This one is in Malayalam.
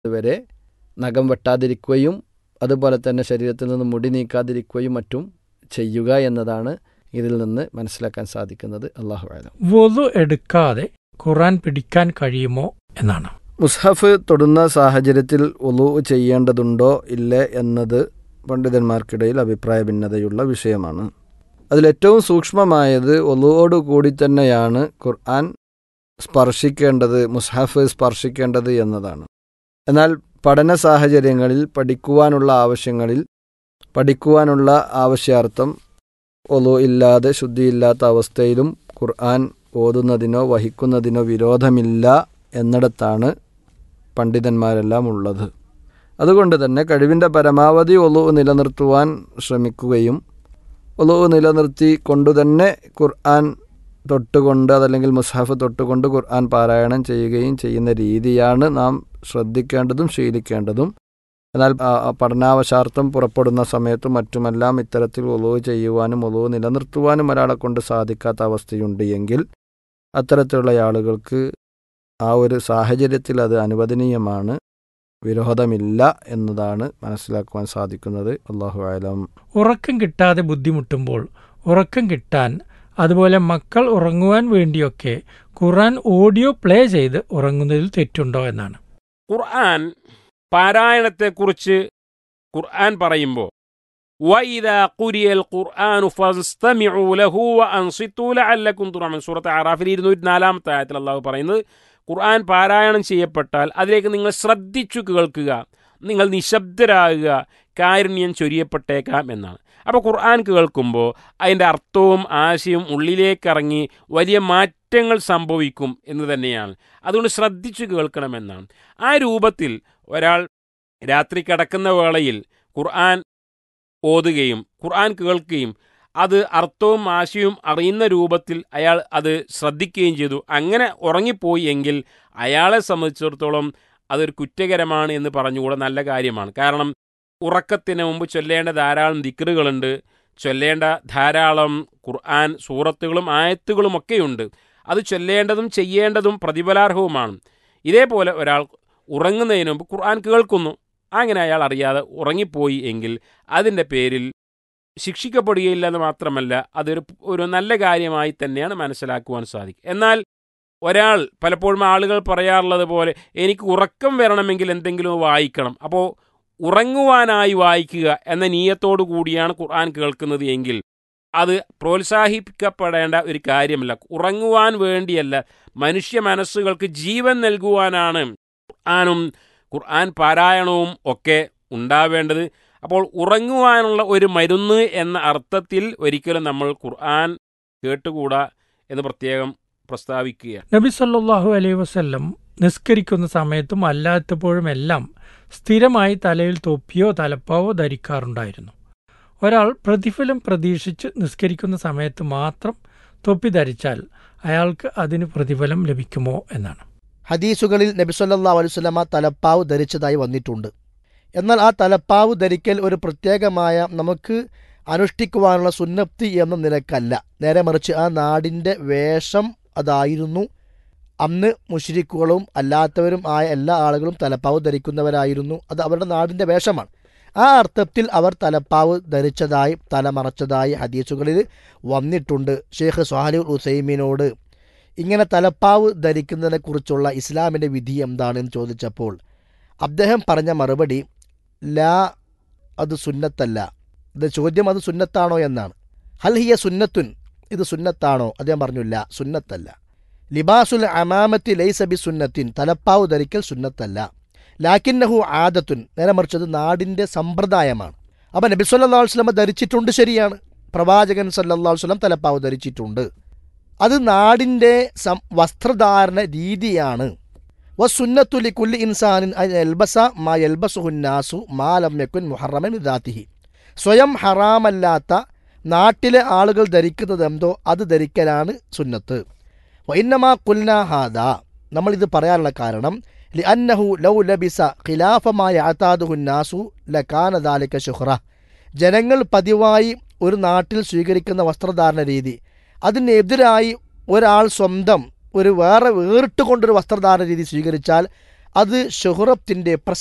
വരെ നഖം വെട്ടാതിരിക്കുകയും അതുപോലെ തന്നെ ശരീരത്തിൽ നിന്ന് മുടി നീക്കാതിരിക്കുകയും മറ്റും ചെയ്യുക എന്നതാണ് ഇതിൽ നിന്ന് മനസ്സിലാക്കാൻ സാധിക്കുന്നത് അള്ളാഹു ആലം വൊതു എടുക്കാതെ ഖുറാൻ പിടിക്കാൻ കഴിയുമോ എന്നാണ് മുസ്ഹഫ് തൊടുന്ന സാഹചര്യത്തിൽ ഒലു ചെയ്യേണ്ടതുണ്ടോ ഇല്ലേ എന്നത് പണ്ഡിതന്മാർക്കിടയിൽ അഭിപ്രായ ഭിന്നതയുള്ള വിഷയമാണ് അതിലേറ്റവും സൂക്ഷ്മമായത് ഒലുവോട് കൂടി തന്നെയാണ് ഖുർആൻ സ്പർശിക്കേണ്ടത് മുസ്ഹഫ് സ്പർശിക്കേണ്ടത് എന്നതാണ് എന്നാൽ പഠന സാഹചര്യങ്ങളിൽ പഠിക്കുവാനുള്ള ആവശ്യങ്ങളിൽ പഠിക്കുവാനുള്ള ആവശ്യാർത്ഥം ഒലു ഇല്ലാതെ ശുദ്ധിയില്ലാത്ത അവസ്ഥയിലും ഖുർആൻ ഓതുന്നതിനോ വഹിക്കുന്നതിനോ വിരോധമില്ല എന്നിടത്താണ് പണ്ഡിതന്മാരെല്ലാം ഉള്ളത് അതുകൊണ്ട് തന്നെ കഴിവിൻ്റെ പരമാവധി ഒലു നിലനിർത്തുവാൻ ശ്രമിക്കുകയും ഒലു നിലനിർത്തി കൊണ്ടുതന്നെ ഖുർആൻ തൊട്ടുകൊണ്ട് അതല്ലെങ്കിൽ മുസ്ഹഫ് തൊട്ടുകൊണ്ട് ഖുർആൻ പാരായണം ചെയ്യുകയും ചെയ്യുന്ന രീതിയാണ് നാം ശ്രദ്ധിക്കേണ്ടതും ശീലിക്കേണ്ടതും എന്നാൽ ആ, ആ പഠനാവശാർത്ഥം പുറപ്പെടുന്ന സമയത്തും മറ്റുമെല്ലാം ഇത്തരത്തിൽ ഒലു ചെയ്യുവാനും ഒലു നിലനിർത്തുവാനും ഒരാളെ കൊണ്ട് സാധിക്കാത്ത അവസ്ഥയുണ്ട് എങ്കിൽ അത്തരത്തിലുള്ള ആളുകൾക്ക് ആ ഒരു സാഹചര്യത്തിൽ അത് അനുവദനീയമാണ് വിരോധമില്ല എന്നതാണ് മനസ്സിലാക്കുവാൻ സാധിക്കുന്നത് അള്ളാഹു ആലം ഉറക്കം കിട്ടാതെ ബുദ്ധിമുട്ടുമ്പോൾ ഉറക്കം കിട്ടാൻ അതുപോലെ മക്കൾ ഉറങ്ങുവാൻ വേണ്ടിയൊക്കെ ഖുറാൻ ഓഡിയോ പ്ലേ ചെയ്ത് ഉറങ്ങുന്നതിൽ തെറ്റുണ്ടോ എന്നാണ് ഖുർആൻ പാരായണത്തെക്കുറിച്ച് ഖുർആൻ പറയുമ്പോൾ وَإِذَا قُرِئَ الْقُرْآنُ فَاسْتَمِعُوا لَهُ وَأَنصِتُوا لَعَلَّكُمْ تُرْحَمُونَ സൂറത്ത് അറാഫിൽ ഇരുന്നൂറ്റി നാലാമത്തെ ആയത്തിൽ അള്ളാഹു പറയുന്നത് ഖുർആൻ പാരായണം ചെയ്യപ്പെട്ടാൽ അതിലേക്ക് നിങ്ങൾ ശ്രദ്ധിച്ചു കേൾക്കുക നിങ്ങൾ നിശബ്ദരാകുക കാരുണ്യം ചൊരിയപ്പെട്ടേക്കാം എന്നാണ് അപ്പോൾ ഖുർആൻ കേൾക്കുമ്പോൾ അതിൻ്റെ അർത്ഥവും ആശയവും ഉള്ളിലേക്കിറങ്ങി വലിയ മാറ്റങ്ങൾ സംഭവിക്കും എന്ന് തന്നെയാണ് അതുകൊണ്ട് ശ്രദ്ധിച്ചു കേൾക്കണമെന്നാണ് ആ രൂപത്തിൽ ഒരാൾ രാത്രി കിടക്കുന്ന വേളയിൽ ഖുർആൻ ഓതുകയും ഖുർആൻ കേൾക്കുകയും അത് അർത്ഥവും ആശയവും അറിയുന്ന രൂപത്തിൽ അയാൾ അത് ശ്രദ്ധിക്കുകയും ചെയ്തു അങ്ങനെ ഉറങ്ങിപ്പോയി എങ്കിൽ അയാളെ സംബന്ധിച്ചിടത്തോളം അതൊരു കുറ്റകരമാണ് എന്ന് പറഞ്ഞുകൂടെ നല്ല കാര്യമാണ് കാരണം ഉറക്കത്തിന് മുമ്പ് ചൊല്ലേണ്ട ധാരാളം ദിക്റുകളുണ്ട് ചൊല്ലേണ്ട ധാരാളം ഖുർആൻ സൂറത്തുകളും ആയത്തുകളും ഒക്കെയുണ്ട് അത് ചൊല്ലേണ്ടതും ചെയ്യേണ്ടതും പ്രതിഫലാർഹവുമാണ് ഇതേപോലെ ഒരാൾ ഉറങ്ങുന്നതിന് മുമ്പ് ഖുർആൻ കേൾക്കുന്നു അങ്ങനെ അയാൾ അറിയാതെ ഉറങ്ങിപ്പോയി എങ്കിൽ അതിൻ്റെ പേരിൽ ശിക്ഷിക്കപ്പെടുകയില്ല എന്ന് മാത്രമല്ല അതൊരു ഒരു നല്ല കാര്യമായി തന്നെയാണ് മനസ്സിലാക്കുവാൻ സാധിക്കും എന്നാൽ ഒരാൾ പലപ്പോഴും ആളുകൾ പറയാറുള്ളത് പോലെ എനിക്ക് ഉറക്കം വരണമെങ്കിൽ എന്തെങ്കിലും വായിക്കണം അപ്പോൾ ഉറങ്ങുവാനായി വായിക്കുക എന്ന നീയത്തോടു കൂടിയാണ് ഖുർആൻ കേൾക്കുന്നത് എങ്കിൽ അത് പ്രോത്സാഹിപ്പിക്കപ്പെടേണ്ട ഒരു കാര്യമല്ല ഉറങ്ങുവാൻ വേണ്ടിയല്ല മനുഷ്യ മനസ്സുകൾക്ക് ജീവൻ നൽകുവാനാണ് ഖുർആാനും ഖുർആൻ പാരായണവും ഒക്കെ ഉണ്ടാവേണ്ടത് അപ്പോൾ ഉറങ്ങുവാനുള്ള ഒരു മരുന്ന് എന്ന അർത്ഥത്തിൽ ഒരിക്കലും നമ്മൾ ഖുർആൻ കേട്ടുകൂടാ എന്ന് പ്രത്യേകം പ്രസ്താവിക്കുകയാണ് നബി സല്ലല്ലാഹു അലൈഹി വസല്ലം നിസ്കരിക്കുന്ന സമയത്തും അല്ലാത്തപ്പോഴും എല്ലാം സ്ഥിരമായി തലയിൽ തൊപ്പിയോ തലപ്പാവോ ധരിക്കാറുണ്ടായിരുന്നു ഒരാൾ പ്രതിഫലം പ്രതീക്ഷിച്ച് നിസ്കരിക്കുന്ന സമയത്ത് മാത്രം തൊപ്പി ധരിച്ചാൽ അയാൾക്ക് അതിന് പ്രതിഫലം ലഭിക്കുമോ എന്നാണ് ഹദീസുകളിൽ നബിസല്ലാ അലുസല്ലമ തലപ്പാവ് ധരിച്ചതായി വന്നിട്ടുണ്ട് എന്നാൽ ആ തലപ്പാവ് ധരിക്കൽ ഒരു പ്രത്യേകമായ നമുക്ക് അനുഷ്ഠിക്കുവാനുള്ള സുന്നപ്തി എന്ന നിലക്കല്ല നേരെ മറിച്ച് ആ നാടിൻ്റെ വേഷം അതായിരുന്നു അന്ന് മുഷിരിക്കുകളും അല്ലാത്തവരും ആയ എല്ലാ ആളുകളും തലപ്പാവ് ധരിക്കുന്നവരായിരുന്നു അത് അവരുടെ നാടിൻ്റെ വേഷമാണ് ആ അർത്ഥത്തിൽ അവർ തലപ്പാവ് ധരിച്ചതായി തലമറച്ചതായി ഹദീസുകളിൽ വന്നിട്ടുണ്ട് ഷെയ്ഖ് സ്വാലിഉൽ ഉസൈമിനോട് ഇങ്ങനെ തലപ്പാവ് ധരിക്കുന്നതിനെക്കുറിച്ചുള്ള ഇസ്ലാമിൻ്റെ വിധി എന്താണെന്ന് ചോദിച്ചപ്പോൾ അദ്ദേഹം പറഞ്ഞ മറുപടി ലാ അത് സുന്നത്തല്ല ഇത് ചോദ്യം അത് സുന്നത്താണോ എന്നാണ് ഹൽ ഹിയ സുന്നത്തുൻ ഇത് സുന്നത്താണോ അദ്ദേഹം പറഞ്ഞില്ല സുന്നത്തല്ല ലിബാസുൽ അമാമത്തി ലൈസബി സുന്നത്തിൻ തലപ്പാവ് ധരിക്കൽ സുന്നത്തല്ല ലാക്കിന്നഹു ആദത്തുൻ നേരെ മറിച്ചത് നാടിൻ്റെ സമ്പ്രദായമാണ് അപ്പം നബി സല്ലാ വസ്ലമ ധരിച്ചിട്ടുണ്ട് ശരിയാണ് പ്രവാചകൻ സല്ലാ വസ്ലം തലപ്പാവ് ധരിച്ചിട്ടുണ്ട് അത് നാടിൻ്റെ സം വസ്ത്രധാരണ രീതിയാണ് വസുന്നത്തുലി കുല്ലി ഇൻസാനിൻ എൽബസ മാ എൽബസുഹുന്നാസു മാ ലം യക്കുൻ മുഹറമൻ ദാത്തിഹി സ്വയം ഹറാമല്ലാത്ത നാട്ടിലെ ആളുകൾ ധരിക്കുന്നത് എന്തോ അത് ധരിക്കലാണ് സുന്നത്ത് വൈന്നമാ കുൽന ഹാദ നമ്മളിത് പറയാനുള്ള കാരണം ലി അന്നഹു ലൗ ലബിസ ഖിലാഫമായ അതാദുഹുന്നാസു ലക്കാന ദാലിക ഷുഹ്റ ജനങ്ങൾ പതിവായി ഒരു നാട്ടിൽ സ്വീകരിക്കുന്ന വസ്ത്രധാരണ രീതി അതിനെതിരായി ഒരാൾ സ്വന്തം ഒരു വേറെ വേറിട്ട് കൊണ്ടൊരു വസ്ത്രധാരണ രീതി സ്വീകരിച്ചാൽ അത് ഷുഹറത്തിൻ്റെ